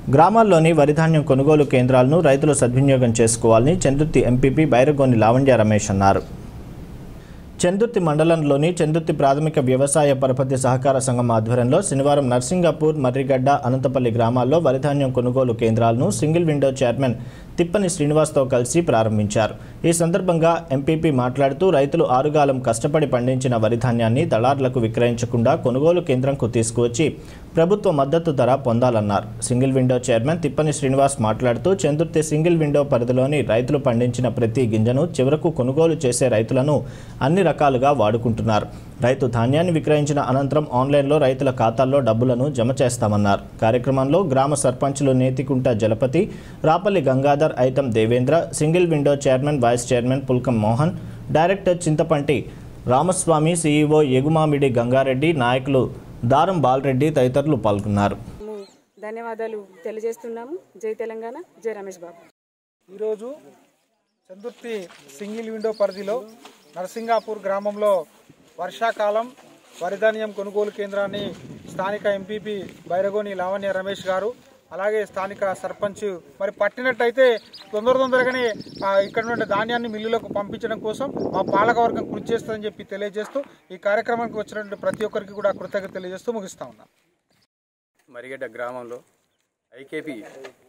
గ్రామాల్లోని వరిధాన్యం కొనుగోలు కేంద్రాలను రైతులు సద్వినియోగం చేసుకోవాలని చందుర్తి ఎంపీపీ బైరగోని లావణ్య రమేష్ అన్నారు చందుర్తి మండలంలోని చందుర్తి ప్రాథమిక వ్యవసాయ పరపతి సహకార సంఘం ఆధ్వర్యంలో శనివారం నర్సింగాపూర్ మర్రిగడ్డ అనంతపల్లి గ్రామాల్లో వరిధాన్యం కొనుగోలు కేంద్రాలను సింగిల్ విండో చైర్మన్ తిప్పని శ్రీనివాస్తో కలిసి ప్రారంభించారు ఈ సందర్భంగా ఎంపీపీ మాట్లాడుతూ రైతులు ఆరుగాలం కష్టపడి పండించిన వరిధాన్యాన్ని దళారులకు విక్రయించకుండా కొనుగోలు కేంద్రంకు తీసుకువచ్చి ప్రభుత్వ మద్దతు ధర పొందాలన్నారు single window chairman Tippani Srinivas మాట్లాడుతూ చందుర్తి సింగిల్ విండో పరిధిలోని రైతులు పండించిన ప్రతి గింజను చివరకు కొనుగోలు చేసే రైతులను అన్ని రకాలుగా వాడుకుంటున్నారు రైతు ధాన్యాన్ని విక్రయించిన అనంతరం ఆన్లైన్లో రైతుల ఖాతాల్లో డబ్బులను జమ చేస్తామన్నారు కార్యక్రమంలో గ్రామ సర్పంచులు Nethikunta Jalapathi Rapalli Gangadhar Aitham Devendra single window chairman vice chairman Pulkam Mohan director Chinthapanti Ramaswamy C E O Egumamidi Gangareddy నాయకులు దారం బాలరెడ్డి తదితరులు పాల్గొన్నారు మేము ధన్యవాదాలు తెలియజేస్తున్నాము జై తెలంగాణ జై రమేష్ బాబు ఈరోజు చందుర్తి సింగిల్ విండో పరిధిలో నరసింగాపూర్ గ్రామంలో వర్షాకాలం వరిధాన్యం కొనుగోలు కేంద్రాన్ని స్థానిక ఎంపీపీ బైరగోని లావణ్య రమేష్ గారు అలాగే స్థానిక సర్పంచ్ మరి పట్టినట్టయితే తొందర తొందరగానే ఆ, ఇక్కడ నుండి ధాన్యాన్ని మిల్లులకు పంపించడం కోసం మా పాలకవర్గం కృషి చేస్తుందని చెప్పి తెలియజేస్తూ ఈ కార్యక్రమానికి వచ్చినటువంటి ప్రతి ఒక్కరికి కూడా కృతజ్ఞత తెలియజేస్తూ ముగిస్తా ఉన్నాం మరిగడ్డ గ్రామంలో ఐకేపీ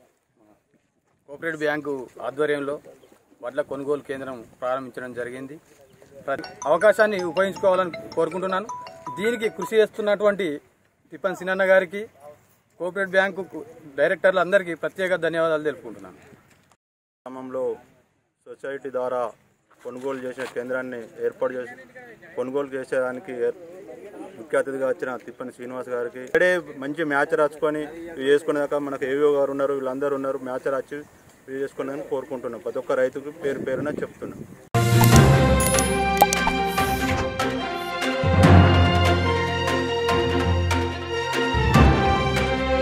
కోఆపరేటివ్ బ్యాంకు ఆధ్వర్యంలో వడ్ల కొనుగోలు కేంద్రం ప్రారంభించడం జరిగింది ప్ర- అవకాశాన్ని ఉపయోగించుకోవాలని కోరుకుంటున్నాను దీనికి కృషి చేస్తున్నటువంటి తిప్పన్ సినన్న గారికి కోఆపరేటివ్ బ్యాంకు డైరెక్టర్లు అందరికీ ప్రత్యేక ధన్యవాదాలు తెలుపుకుంటున్నాను గ్రామంలో సొసైటీ ద్వారా కొనుగోలు చేసే కేంద్రాన్ని ఏర్పాటు చేసి కొనుగోలు చేసేదానికి ఏర్- ముఖ్య అతిథిగా వచ్చిన తిప్పని శ్రీనివాస్ గారికి ఇక్కడే మంచి మ్యాచ్ రాచుకొని ఇవి చేసుకునేదాకా మనకు ఏవో గారు ఉన్నారు వీళ్ళందరూ ఉన్నారు మ్యాచ్ రాచి ఇవి చేసుకునేదని కోరుకుంటున్నాం ప్రతి ఒక్క రైతుకు పేరు పేరున చెప్తున్నాం